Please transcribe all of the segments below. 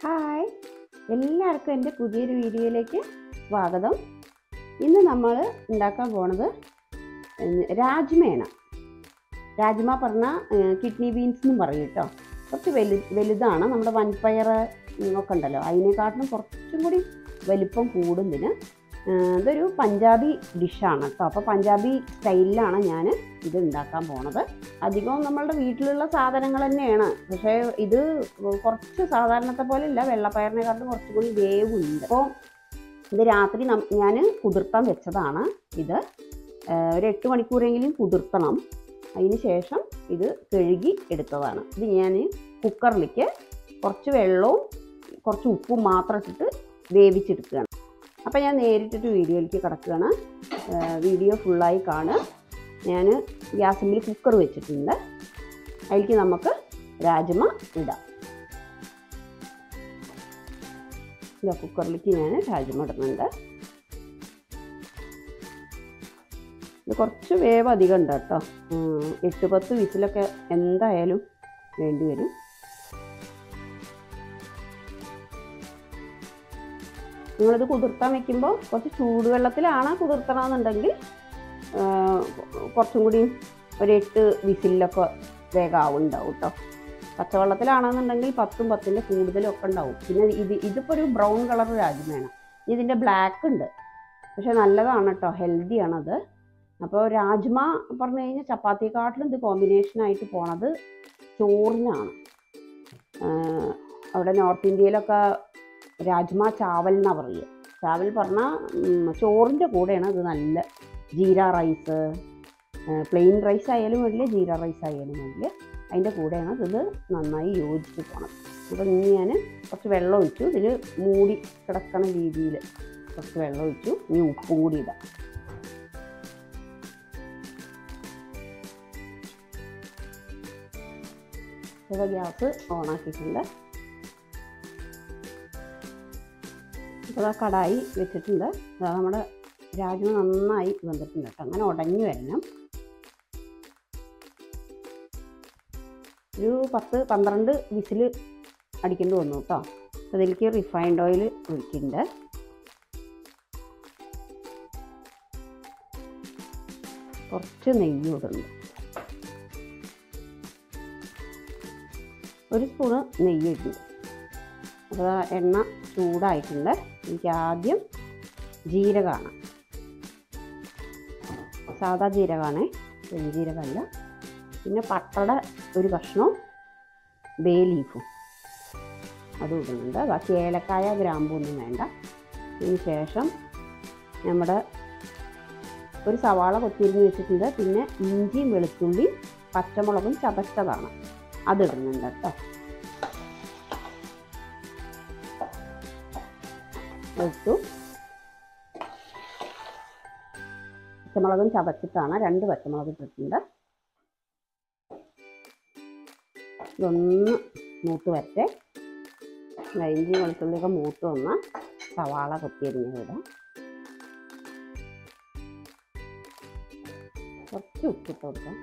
hi എല്ലാവർക്കും എൻ്റെ പുതിയൊരു വീഡിയോയിലേക്ക് സ്വാഗതം ഇന്ന് നമ്മൾ ഉണ്ടാക്കാൻ പോണത് ഉം, രാജ്മയാണ് രാജ്മ പറഞ്ഞാൽ കിഡ്നി ബീൻസ് എന്നും പറയും കേട്ടോ കുറച്ച് വലു വലുതാണ് നമ്മുടെ വൻപയർ ഒക്കെ ഉണ്ടല്ലോ അതിനെക്കാട്ടിലും കുറച്ചും കൂടി വലിപ്പം കൂടുന്നതിന് ഏഹ്, ഇതൊരു പഞ്ചാബി ഡിഷാണ് കേട്ടോ അപ്പോൾ പഞ്ചാബി സ്റ്റൈലിലാണ് ഞാൻ ഇത് ഉണ്ടാക്കാൻ പോണത് അധികവും നമ്മളുടെ വീട്ടിലുള്ള സാധനങ്ങൾ തന്നെയാണ് പക്ഷേ ഇത് കുറച്ച് സാധാരണത്തെ പോലെ അല്ല വെള്ളപ്പയറിനെക്കാട്ടും കുറച്ചും കൂടി വേവുണ്ട് അപ്പോൾ ഇത് രാത്രി ഞാൻ കുതിർത്താൻ വെച്ചതാണ് ഇത് ഏഹ് ഒരു എട്ട് മണിക്കൂറെങ്കിലും കുതിർത്തണം അതിന് ശേഷം ഇത് കഴുകി എടുത്തതാണ് ഇത് ഞാൻ കുക്കറിലേക്ക് കുറച്ച് വെള്ളവും കുറച്ച് ഉപ്പും മാത്രം ഇട്ടിട്ട് വേവിച്ചെടുക്കുകയാണ് അപ്പോൾ ഞാൻ നേരിട്ടിട്ട് വീഡിയോയിലേക്ക് കിടക്കുകയാണ് ഏഹ് വീഡിയോ ഫുള്ളായി കാണുക ഞാൻ ഗ്യാസിൽ കുക്കർ വെച്ചിട്ടുണ്ട് അതിലേക്ക് നമുക്ക് രാജ്മ ഇടാം ഇതാ കുക്കറിലേക്ക് ഞാൻ രാജ്മ ഇടുന്നുണ്ട് ഇത് കുറച്ച് വേവ് അധികം ഉണ്ട് കേട്ടോ ഉം, എട്ട് പത്ത് വിസിലൊക്കെ എന്തായാലും വേണ്ടി വരും നിങ്ങളിത് കുതിർത്താൻ വെക്കുമ്പോൾ കുറച്ച് ചൂടുവെള്ളത്തിലാണ് കുതിർത്തണമെന്നുണ്ടെങ്കിൽ ആ, കുറച്ചും കൂടി ഒരു എട്ട് വിസിലൊക്കെ വേഗം ഉണ്ടാവും കേട്ടോ പച്ചവെള്ളത്തിലാണെന്നുണ്ടെങ്കിൽ പത്തും പത്തിൻ്റെ കൂടുതലും ഒക്കെ ഉണ്ടാവും പിന്നെ ഇത് ഇതിപ്പോൾ ഒരു ബ്രൗൺ കളർ രാജ്മയാണ് ഇതിൻ്റെ ബ്ലാക്ക് ഉണ്ട് പക്ഷെ നല്ലതാണ് കേട്ടോ ഹെൽത്തിയാണത് അപ്പോൾ രാജ്മ പറഞ്ഞു കഴിഞ്ഞാൽ ചപ്പാത്തിയെക്കാട്ടിലും ഇത് കോമ്പിനേഷനായിട്ട് പോണത് ചോറിനാണ് ആഹ് അവിടെ നോർത്ത് ഇന്ത്യയിലൊക്കെ രാജ്മ ചാവൽ എന്നാണ് പറയുക ചാവൽ പറഞ്ഞാൽ ചോറിൻ്റെ കൂടെയാണ് ഇത് നല്ല ജീര റൈസ് പ്ലെയിൻ റൈസ് ആയാലും വേണ്ടില്ല ജീര റൈസ് ആയാലും വേണ്ടില്ല അതിൻ്റെ കൂടെയാണ് ഇത് നന്നായി യോജിച്ച് പോണത് അപ്പോൾ ഇനി ഞാൻ കുറച്ച് വെള്ളം ഒഴിച്ചു ഇതിൽ മൂടി കിടക്കണ രീതിയിൽ കുറച്ച് വെള്ളം ഒഴിച്ചു ഇനി ഉപ്പും കൂടി ഇടാം ഇപ്പോൾ ഗ്യാസ് ഓണാക്കിയിട്ടുണ്ട് ഇപ്പോൾ ആ കടായി വെച്ചിട്ടുണ്ട് ദാ നമ്മുടെ രാജ്മ നന്നായി വെന്തിട്ടുണ്ട് കേട്ടോ അങ്ങനെ ഉടഞ്ഞു വരണം ഒരു പത്ത് പന്ത്രണ്ട് വിസിൽ അടിക്കേണ്ടി വന്നു കേട്ടോ അതിലേക്ക് റിഫൈൻഡ് ഓയിൽ ഒഴിക്കുന്നുണ്ട് കുറച്ച് നെയ്യ് ഇടുന്നു ഒരു സ്പൂണ് നെയ്യ് ഇടുന്നു അപ്പോൾ ആ എണ്ണ ചൂടായിട്ടുണ്ട് എനിക്ക് ആദ്യം ജീരകമാണ് സാദാ ജീരകമാണേ പെരുംജീരകമല്ല പിന്നെ പട്ടയുടെ ഒരു കഷ്ണവും ബേ ലീഫും അതും ഇടുന്നുണ്ട് ബാക്കി ഏലക്കായ ഗ്രാമ്പൂ ഒന്നും വേണ്ട അതിന് ശേഷം നമ്മുടെ ഒരു സവാള കൊത്തിരിഞ്ഞ് വെച്ചിട്ടുണ്ട് പിന്നെ ഇഞ്ചിയും വെളുത്തുള്ളിയും പച്ചമുളകും ചതച്ചതാണ് അതിടുന്നുണ്ട് കേട്ടോ ഇട്ടു പച്ചമുളകും ചതച്ചിട്ടാണ് രണ്ട് പച്ചമുളക് ഇട്ടിട്ടുണ്ട് ഇതൊന്ന് മൂത്ത് വരട്ടെ ഇഞ്ചി വെളുത്തുള്ളിയൊക്കെ മൂത്ത് വന്ന സവാള കൊത്തിയരിഞ്ഞ് ഇടാം കുറച്ച് ഉപ്പിട്ട് കൊടുക്കാം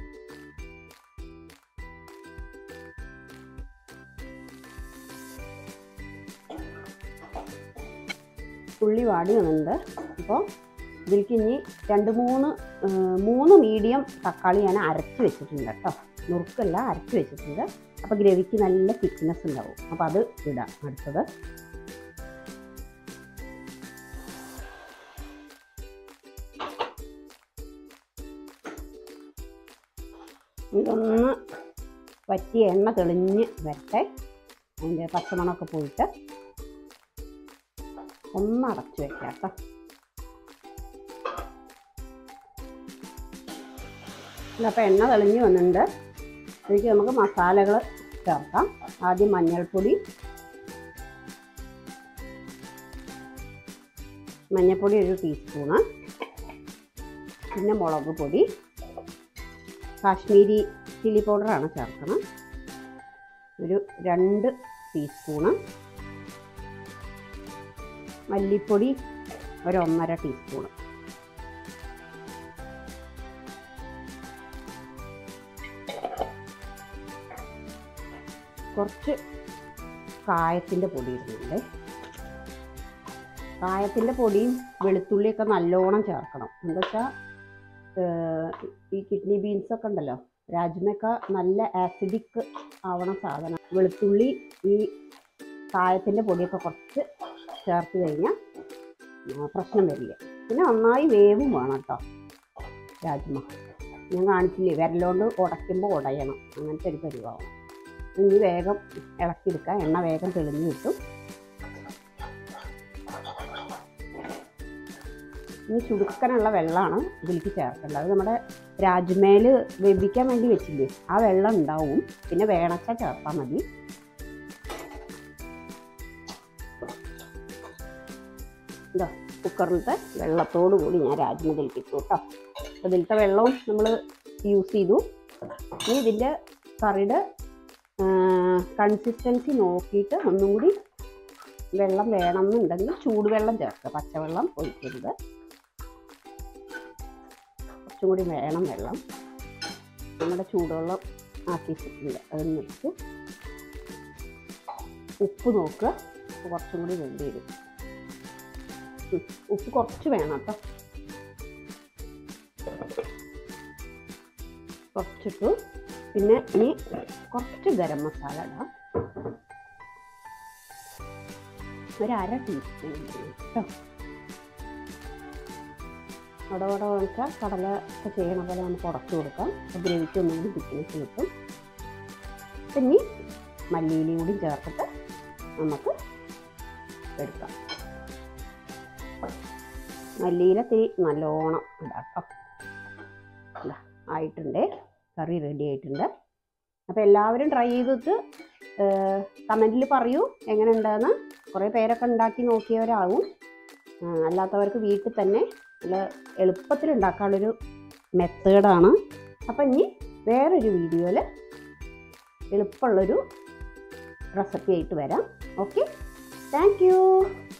ഉള്ളി വാടി വന്നിട്ടുണ്ട് അപ്പോൾ ഇതിലേക്ക് ഇനി രണ്ട് മൂന്ന് ആ, മൂന്ന് മീഡിയം തക്കാളി ഞാൻ അരച്ച് വെച്ചിട്ടുണ്ട് കേട്ടോ നുറുക്കല്ല അരച്ച് വെച്ചിട്ടുണ്ട് അപ്പോൾ ഗ്രവിക്ക് നല്ല തിക്നെസ് ഉണ്ടാവും അപ്പോൾ അത് ഇടാം അടുത്തത് ഇതൊന്ന് വറ്റിയ എണ്ണ തെളിഞ്ഞ് വരട്ടെ അതിൻ്റെ പച്ചമണമൊക്കെ പോയിട്ട് ഒന്ന് അടച്ചു വെക്കാം കേട്ടോ അപ്പോൾ എണ്ണ തെളിഞ്ഞ് വന്നിട്ടുണ്ട് ഇതിലേക്ക് നമുക്ക് മസാലകൾ ചേർക്കാം ആദ്യം മഞ്ഞൾപ്പൊടി മഞ്ഞൾപ്പൊടി ഒരു ടീസ്പൂണ് പിന്നെ മുളക് പൊടി കാശ്മീരി ചില്ലി പൗഡറാണ് ചേർക്കണം ഒരു രണ്ട് ടീസ്പൂണ് മല്ലിപ്പൊടി ഒരു ഒന്നര ടീസ്പൂൺ കുറച്ച് കായത്തിൻ്റെ പൊടി ഇടുന്നുണ്ട് കായത്തിൻ്റെ പൊടിയും വെളുത്തുള്ളിയൊക്കെ നല്ലോണം ചേർക്കണം എന്താ വെച്ചാൽ ഈ കിഡ്നി ബീൻസൊക്കെ ഉണ്ടല്ലോ രാജ്മയൊക്കെ നല്ല ആസിഡിക് ആവണ സാധനം വെളുത്തുള്ളി ഈ കായത്തിൻ്റെ പൊടിയൊക്കെ കുറച്ച് ചേർത്ത് കഴിഞ്ഞാൽ ആ, പ്രശ്നം വരില്ല പിന്നെ നന്നായി വേവും വേണം കേട്ടോ രാജ്മ ഞാൻ കാണിച്ചില്ലേ വിരലോണ്ട് ഉടയ്ക്കുമ്പോൾ ഉടയണം അങ്ങനത്തെ ഒരു പരിവാവണം ഇനി വേഗം ഇളക്കിയെടുക്കാം എണ്ണ വേഗം തെളിഞ്ഞ് കിട്ടും ഇനി ചുടുക്കനുള്ള വെള്ളമാണ് ഇതിലേക്ക് ചേർക്കേണ്ടത് അത് നമ്മുടെ രാജ്മേൽ വേവിക്കാൻ വേണ്ടി വെച്ചില്ലേ ആ വെള്ളം ഉണ്ടാവും പിന്നെ വേണച്ച ചേർത്താൽ മതി ഇതാ കുക്കറിലത്തെ വെള്ളത്തോടു കൂടി ഞാൻ രാജ്മ ഇതിലേക്ക് ഇട്ടു കേട്ടോ അപ്പോൾ ഇതിലത്തെ വെള്ളവും നമ്മൾ യൂസ് ചെയ്തു ഇനി ഇതിൻ്റെ കറിയുടെ കൺസിസ്റ്റൻസി നോക്കിയിട്ട് ഒന്നും കൂടി വെള്ളം വേണമെന്നുണ്ടെങ്കിൽ ചൂടുവെള്ളം ചേർക്കുക പച്ചവെള്ളം ഒഴിക്കരുത് കുറച്ചും കൂടി വേണം വെള്ളം നമ്മുടെ ചൂടുവെള്ളം ആക്കി വെച്ചിട്ടുണ്ട് അത് നിർത്തി ഉപ്പ് നോക്കുക ഉപ്പ് കുറച്ചും കൂടി വേണ്ടി വരും ഉം, ഉപ്പ് കുറച്ച് വേണം കേട്ടോ കുറച്ചിട്ടു പിന്നെ ഇനി കുറച്ച് ഗരം മസാല ഇടാം ഒരു അര ടീസ്പൂൺ കേട്ടോ ഉടവട വെച്ചാൽ കടല ഒക്കെ ചെയ്യണ പോലെ നമുക്ക് ഉടച്ചു കൊടുക്കാം അപ്പോൾ ഗ്രവിക്ക് ഒന്നും കൂടി തിക്നെസ് കിട്ടും പിന്നെ മല്ലിയിലയും കൂടി ചേർത്തിട്ട് നമുക്ക് എടുക്കാം മല്ലിയില തിരി നല്ലോണം ഇടാം ഇതാ ആയിട്ടുണ്ട് കറി റെഡി ആയിട്ടുണ്ട് അപ്പോൾ എല്ലാവരും ട്രൈ ചെയ്തിട്ട് കമൻറ്റിൽ പറയൂ എങ്ങനെ ഉണ്ടെന്ന് കുറേ പേരൊക്കെ ഉണ്ടാക്കി നോക്കിയവരാകും ആ, അല്ലാത്തവർക്ക് വീട്ടിൽ തന്നെ നല്ല എളുപ്പത്തിൽ ഉണ്ടാക്കാനുള്ളൊരു മെത്തേഡാണ് അപ്പം ഇനി വേറൊരു വീഡിയോയിൽ എളുപ്പമുള്ളൊരു റെസിപ്പി ആയിട്ട് വരാം ഓക്കെ താങ്ക് യു